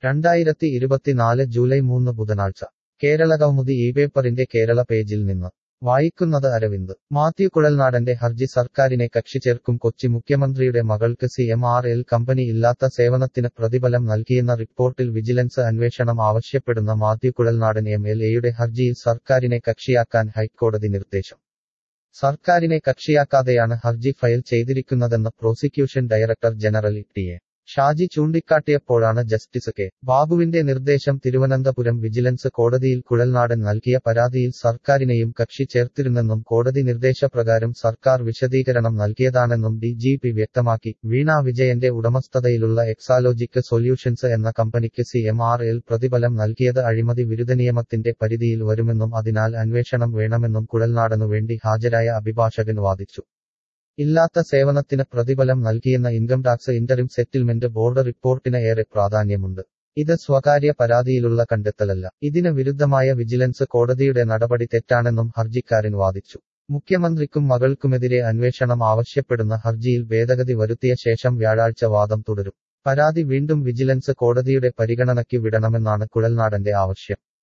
രണ്ടായിരത്തി ഇരുപത്തിനാല് ജൂലൈ മൂന്ന് ബുധനാഴ്ച കേരളകൗമുദി ഈ പേപ്പറിന്റെ കേരള പേജിൽ നിന്ന് വായിക്കുന്നത് അരവിന്ദ് മാത്യു കുഴൽനാടന്റെ ഹർജി സർക്കാരിനെ കക്ഷി ചേർക്കും കൊച്ചി മുഖ്യമന്ത്രിയുടെ മകൾക്ക് C M R L company ഇല്ലാത്ത സേവനത്തിന് പ്രതിഫലം നൽകിയെന്ന റിപ്പോർട്ടിൽ വിജിലൻസ് അന്വേഷണം ആവശ്യപ്പെടുന്ന മാത്യു കുഴൽനാടൻ എം എൽ എയുടെ ഹർജിയിൽ സർക്കാരിനെ കക്ഷിയാക്കാൻ ഹൈക്കോടതി നിർദ്ദേശം സർക്കാരിനെ കക്ഷിയാക്കാതെയാണ് ഹർജി ഫയൽ ചെയ്തിരിക്കുന്നതെന്ന് prosecution director general T A Shaji ചൂണ്ടിക്കാട്ടിയപ്പോഴാണ് ജസ്റ്റിസ് കെ ബാബുവിന്റെ നിർദ്ദേശം തിരുവനന്തപുരം വിജിലൻസ് കോടതിയിൽ കുഴൽനാടൻ നൽകിയ പരാതിയിൽ സർക്കാരിനെയും കക്ഷി ചേർത്തിരുന്നെന്നും കോടതി നിർദ്ദേശപ്രകാരം സർക്കാർ വിശദീകരണം നൽകിയതാണെന്നും ഡി ജി പി വ്യക്തമാക്കി വീണ വിജയന്റെ ഉടമസ്ഥതയിലുള്ള എക്സാലോജിക് സൊല്യൂഷൻസ് എന്ന കമ്പനിക്ക് സി എം ആർ എൽ പ്രതിഫലം നൽകിയത് അഴിമതി വിരുദ്ധ നിയമത്തിന്റെ പരിധിയിൽ വരുമെന്നും അതിനാൽ അന്വേഷണം വേണമെന്നും കുഴൽനാടനു വേണ്ടി ഹാജരായ അഭിഭാഷകൻ വാദിച്ചു ഇല്ലാത്ത സേവനത്തിന് പ്രതിഫലം നൽകിയെന്ന income tax interim settlement board റിപ്പോർട്ടിന് ഏറെ പ്രാധാന്യമുണ്ട് ഇത് സ്വകാര്യ പരാതിയിലുള്ള കണ്ടെത്തലല്ല ഇതിന് വിരുദ്ധമായ വിജിലൻസ് കോടതിയുടെ നടപടി തെറ്റാണെന്നും ഹർജിക്കാരൻ വാദിച്ചു മുഖ്യമന്ത്രിക്കും മകൾക്കുമെതിരെ അന്വേഷണം ആവശ്യപ്പെടുന്ന ഹർജിയിൽ ഭേദഗതി വരുത്തിയ ശേഷം വ്യാഴാഴ്ച വാദം തുടരും പരാതി വീണ്ടും വിജിലൻസ് കോടതിയുടെ പരിഗണനയ്ക്ക് വിടണമെന്നാണ് കുഴൽനാടന്റെ ആവശ്യം